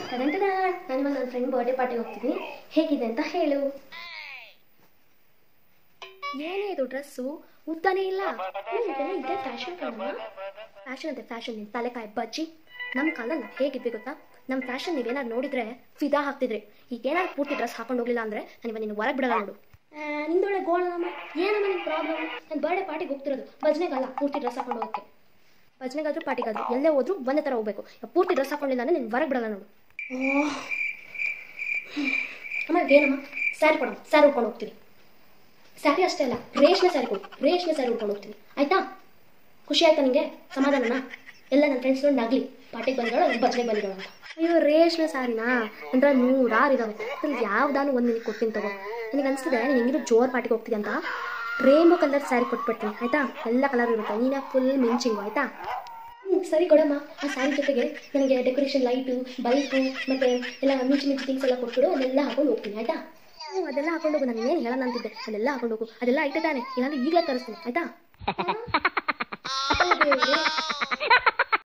ಟಡಂಟಡ ನಾನು ಇವಾಗ ನನ್ನ ಫ್ರೆಂಡ್ ಬರ್ಡೇ ಪಾರ್ಟಿಗೆ ಹೋಗ್ತಿದ್ದೀನಿ ಹೇಗಿದೆ ಅಂತ ಹೇಳು ಏನೇ ಇದು ಡ್ರೆಸ್ಸು ಉದ್ದಾನೇ ಇಲ್ಲ ಹ್ಮ್, ಇದೆಲ್ಲ ಇದೇ ಫ್ಯಾಷನ್ ಕಣಮ್ಮ ಫ್ಯಾಷನ್ ಅಂತೆ ಫ್ಯಾಷನ್ ನಿನ್ ತಲೆಕಾಯಿ ಬಜ್ಜಿ ನಮ್ಮ ಕಾಲದಲ್ಲಿ ನಾವು ಹೇಗಿದ್ವಿ ಗೊತ್ತಾ ನಮ್ಮ ಫ್ಯಾಷನ್ ನೀವೇನಾದ್ರು ನೋಡಿದ್ರೆ ಫಿದಾ ಹಾಕ್ತಿದ್ರಿ ಈಗ ಏನಾದ್ರು ಪೂರ್ತಿ ಡ್ರೆಸ್ ಹಾಕೊಂಡು ಹೋಗ್ಲಿಲ್ಲ ಅಂದ್ರೆ ನಾನು ಇವಾಗ ನಿನ್ನ ಹೊರಗೆ ಬಿಡಲ್ಲ ನೋಡು ಆ, ನಿಂದೊಳ್ಳೆ ಗೋಳಮ್ಮ ಏನಮ್ಮ ನಿನ್ನ ಪ್ರಾಬ್ಲಮ್ ನಾನು ಬರ್ಡೇ ಪಾರ್ಟಿಗೆ ಹೋಗ್ತಿರೋದು ಭಜನೆಗಲ್ಲ ಪೂರ್ತಿ ಡ್ರೆಸ್ ಹಾಕೊಂಡು ಹೋಗಕ್ಕೆ ಭಜನೆಗಾದ್ರೂ ಪಾರ್ಟಿಗಾದ್ರೂ ಎಲ್ಲೇ ಹೋದ್ರು ಒಂದೇ ಥರ ಹೋಗ್ಬೇಕು ಪೂರ್ತಿ ಡ್ರೆಸ್ ಹಾಕೊಂಡಿಲ್ಲ ಅಂದ್ರೆ ನಿನ್ನ ಹೊರಗೆ ಬಿಡಲ್ಲ ನೋಡು ಓಹ್ ಅಮ್ಮ ಏನಮ್ಮ ಸ್ಯಾರಿ ಕೊಡಮ್ಮ ಸ್ಯಾರಿ ಉಟ್ಕೊಂಡು ಹೋಗ್ತೀನಿ ಸ್ಯಾರಿ ಅಷ್ಟೇ ಅಲ್ಲ ರೇಷ್ಮೆ ಸ್ಯಾರಿ ಕೊಡು ರೇಷ್ಮೆ ಸ್ಯಾರಿ ಉಟ್ಕೊಂಡು ಹೋಗ್ತೀನಿ ಆಯ್ತಾ ಖುಷಿ ಆಯ್ತಾ ನಿಂಗೆ ಸಮಾಧಾನನಾ ಎಲ್ಲ ನನ್ನ ಫ್ರೆಂಡ್ಸ್ ನೋಡಿ ನಗ್ಲಿ ಪಾರ್ಟಿಗೆ ಬಂದಿರೋ ಭಜನೆಗೆ ಬಂದಿರೋ ಅಂತ ಅಯ್ಯೋ ರೇಷ್ಮೆ ಸ್ಯಾರಿನಾ ಅಂದ್ರೆ ನೂರಾರು ಇದಾವೆ ಅದ್ರಲ್ಲಿ ಯಾವ್ದಾನು ಒಂದು ನಿನಗೆ ಕೊಡ್ತೀನಿ ತಗೋ ನನಗೆ ಅನಿಸ್ತಿದೆ ನೀನು ಹೆಂಗಿದ್ರು ಜೋರ್ ಪಾರ್ಟಿಗೆ ಹೋಗ್ತೀನಿ ಅಂತ ರೇಂಬೋ ಕಲರ್ ಸ್ಯಾರಿ ಕೊಟ್ಬಿಡ್ತೀನಿ ಆಯ್ತಾ ಎಲ್ಲ ಕಲರ್ ಇರುತ್ತೆ ನೀನು ಫುಲ್ ಮಿಂಚಿಂಗು ಆಯ್ತಾ ಹ್ಞೂ ಸರಿ ಕೊಡಮ್ಮ ಆ ಸ್ಯಾರಿ ಜೊತೆಗೆ ನನಗೆ ಡೆಕೋರೇಷನ್ ಲೈಟು ಬಲ್ಪು ಮತ್ತು ಎಲ್ಲ ಮಿಂಚು ಮಿಂಚು ಥಿಂಗ್ಸ್ ಎಲ್ಲ ಕೊಟ್ಬಿಡು ಅದೆಲ್ಲ ಹಾಕೊಂಡು ಹೋಗ್ತೀನಿ ಆಯ್ತಾ ಹ್ಞೂ ಅದೆಲ್ಲ ಹಾಕೊಂಡು ಹೋಗು ನಾನು ಏನು ಹೇಳೋಣ ಅಂತಿದ್ದೆ ಅದೆಲ್ಲ ಹಾಕೊಂಡು ಹೋಗು ಅದೆಲ್ಲ ಐತೆ ತಾನೆ ಇಲ್ಲಾಂದ್ರೆ ಈಗಲೇ ತರಿಸ್ತೀನಿ ಆಯ್ತಾ